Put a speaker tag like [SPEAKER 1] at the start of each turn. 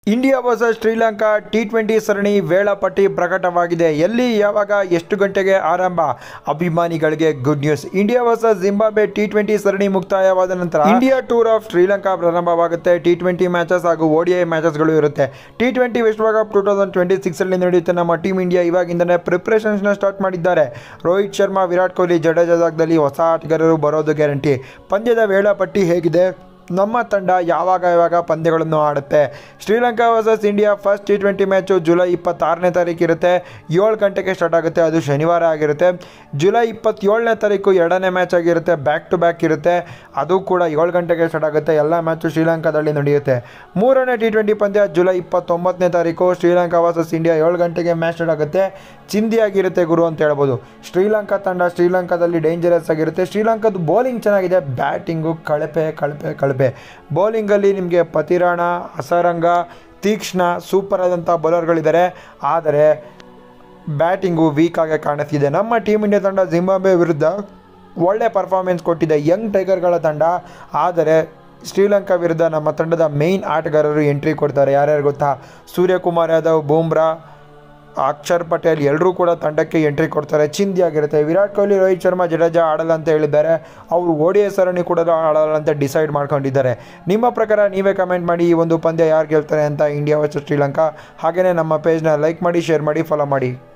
[SPEAKER 1] India versus Sri Lanka T twenty ಸರಣಿ ವೇಳಾಪಟ್ಟಿ ಪ್ರಕಟವಾಗಿದೆ ಎಲ್ಲಿ ಯಾವಾಗ ಎಷ್ಟು ಗಂಟೆಗೆ ಆರಂಭ ಅಭಿಮಾನಿಗಳಿಗೆ good news India versus Zimbabwe T twenty ಸರಣಿ ಮುಕ್ತಾಯವಾದ ನಂತರ ಇಂಡಿಯಾ ಟೂರ್ ಆಫ್ ಶ್ರೀಲಂಕಾ ಪ್ರಾರಂಭವಾಗುತ್ತೆ ಟಿ ಟ್ವೆಂಟಿ ಮ್ಯಾಚಸ್ ಹಾಗೂ ಓಡಿಐ ಮ್ಯಾಚಸ್ಗಳು ಇರುತ್ತೆ ಟಿ ಟ್ವೆಂಟಿ ವಿಶ್ವಕಪ್ ಟೂ ತೌಸಂಡ್ ಟ್ವೆಂಟಿ ಸಿಕ್ಸಲ್ಲಿ ನಡೆಯುತ್ತೆ ನಮ್ಮ ಟೀಮ್ ಇಂಡಿಯಾ ಇವಾಗಿಂದನೇ ಪ್ರಿಪ್ರೇಷನ್ಸ್ನ ಸ್ಟಾರ್ಟ್ ಮಾಡಿದ್ದಾರೆ ರೋಹಿತ್ ಶರ್ಮಾ ವಿರಾಟ್ ಕೊಹ್ಲಿ ಜಡೇಜಾ ಜಾಗದಲ್ಲಿ ಹೊಸ ಆಟಗಾರರು ಬರೋದು ಗ್ಯಾರಂಟಿ ಪಂದ್ಯದ ವೇಳಾಪಟ್ಟಿ ಹೇಗಿದೆ ನಮ್ಮ ತಂಡ ಯಾವಾಗ ಯಾವಾಗ ಪಂದ್ಯಗಳನ್ನು ಆಡುತ್ತೆ Sri Lanka versus India first T twenty match July ಇಪ್ಪತ್ತಾರನೇ ತಾರೀಕು ಇರುತ್ತೆ ಏಳು ಗಂಟೆಗೆ ಸ್ಟಾರ್ಟ್ ಆಗುತ್ತೆ ಅದು ಶನಿವಾರ ಆಗಿರುತ್ತೆ ಜುಲೈ ಇಪ್ಪತ್ತೇಳನೇ ತಾರೀಕು ಎರಡನೇ ಮ್ಯಾಚ್ ಆಗಿರುತ್ತೆ ಬ್ಯಾಕ್ ಟು ಬ್ಯಾಕ್ ಇರುತ್ತೆ ಅದು ಕೂಡ ಏಳು ಗಂಟೆಗೆ ಸ್ಟಾರ್ಟ್ ಆಗುತ್ತೆ ಎಲ್ಲ ಮ್ಯಾಚು ಶ್ರೀಲಂಕಾದಲ್ಲಿ ನಡೆಯುತ್ತೆ ಮೂರನೇ ಟಿ ಟ್ವೆಂಟಿ ಪಂದ್ಯ ಜುಲೈ ಇಪ್ಪತ್ತೊಂಬತ್ತನೇ ತಾರೀಕು ಶ್ರೀಲಂಕಾ ವರ್ಸಸ್ ಇಂಡಿಯಾ ಏಳು ಗಂಟೆಗೆ ಮ್ಯಾಚ್ ಸ್ಟಾರ್ಟ್ ಆಗುತ್ತೆ ಚಿಂದಿಯಾಗಿರುತ್ತೆ ಗುರು ಅಂತ ಹೇಳ್ಬೋದು ಶ್ರೀಲಂಕಾ ತಂಡ ಶ್ರೀಲಂಕಾದಲ್ಲಿ ಡೇಂಜರಸ್ ಆಗಿರುತ್ತೆ ಶ್ರೀಲಂಕಾದ ಬೌಲಿಂಗ್ ಚೆನ್ನಾಗಿದೆ ಬ್ಯಾಟಿಂಗು ಕಳಪೆ ಕಳಪೆ ಕಳಪೆ ಬೌಲಿಂಗಲ್ಲಿ ನಿಮಗೆ ಪತಿರಾಣ ಅಸರಂಗ ತೀಕ್ಷ್ಣ ಸೂಪರ್ ಆದಂಥ ಬೌಲರ್ಗಳಿದ್ದಾರೆ ಆದರೆ ಬ್ಯಾಟಿಂಗು ವೀಕ್ ಆಗಿ ಕಾಣಿಸ್ತಿದೆ ನಮ್ಮ ಟೀಮ್ ಇಂಡಿಯಾ ತಂಡ ಜಿಂಬಾಬ್ವೆ ವಿರುದ್ಧ ಒಳ್ಳೆ ಪರ್ಫಾರ್ಮೆನ್ಸ್ ಕೊಟ್ಟಿದೆ ಯಂಗ್ ಟೈಗರ್ಗಳ ತಂಡ ಆದರೆ ಶ್ರೀಲಂಕಾ ವಿರುದ್ಧ ನಮ್ಮ ತಂಡದ ಮೇಯ್ನ್ ಆಟಗಾರರು ಎಂಟ್ರಿ ಕೊಡ್ತಾರೆ ಯಾರ್ಯಾರು ಗೊತ್ತಾ ಸೂರ್ಯಕುಮಾರ್ ಯಾದವ್ ಬೂಮ್ರಾ ಅಕ್ಷರ್ ಪಟೇಲ್ ಎಲ್ಲರೂ ಕೂಡ ತಂಡಕ್ಕೆ ಎಂಟ್ರಿ ಕೊಡ್ತಾರೆ ಚಿಂದಿ ಆಗಿರುತ್ತೆ ವಿರಾಟ್ ಕೊಹ್ಲಿ ರೋಹಿತ್ ಶರ್ಮಾ ಜಡೇಜಾ ಆಡಲ್ಲ ಅಂತ ಹೇಳಿದ್ದಾರೆ ಅವರು ಓಡಿಯ ಸರಣಿ ಕೂಡ ಆಡಲ್ಲ ಅಂತ ಡಿಸೈಡ್ ಮಾಡ್ಕೊಂಡಿದ್ದಾರೆ ನಿಮ್ಮ ಪ್ರಕಾರ ನೀವೇ ಕಮೆಂಟ್ ಮಾಡಿ ಈ ಒಂದು ಪಂದ್ಯ ಯಾರು ಗೆಲ್ತಾರೆ ಅಂತ ಇಂಡಿಯಾ ವರ್ಸಸ್ ಶ್ರೀಲಂಕಾ ಹಾಗೆಯೇ ನಮ್ಮ ಪೇಜ್ನ ಲೈಕ್ ಮಾಡಿ ಶೇರ್ ಮಾಡಿ ಫಾಲೋ ಮಾಡಿ